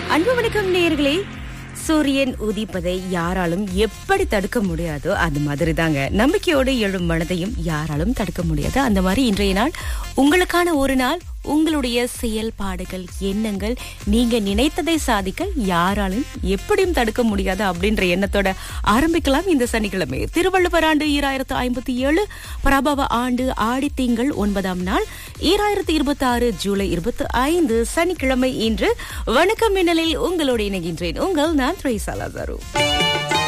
அன்பு வணக்கம் நேயர்களே சூரியன் உதிப்பதை யாராலும் எப்படி தடுக்க முடியாதோ அது மாதிரி தாங்க நம்பிக்கையோடு எழும் மனதையும் யாராலும் தடுக்க முடியாது அந்த மாதிரி இன்றைய நாள் உங்களுக்கான ஒரு நாள் உங்களுடைய செயல்பாடுகள் எண்ணங்கள் நீங்க நினைத்ததை சாதிக்க யாராலும் எப்படியும் தடுக்க முடியாது அப்படின்ற எண்ணத்தோட ஆரம்பிக்கலாம் இந்த சனிக்கிழமை திருவள்ளுவர் ஆண்டு ஈராயிரத்து ஐம்பத்தி ஏழு பிரபவ ஆண்டு ஆடி திங்கள் ஒன்பதாம் நாள் ஈராயிரத்து இருபத்தி ஆறு ஜூலை இருபத்தி ஐந்து சனிக்கிழமை இன்று வணக்கம் மின்னலில் உங்களோடு இணைகின்றேன் உங்கள் நான் த்ரேசா லாசாரு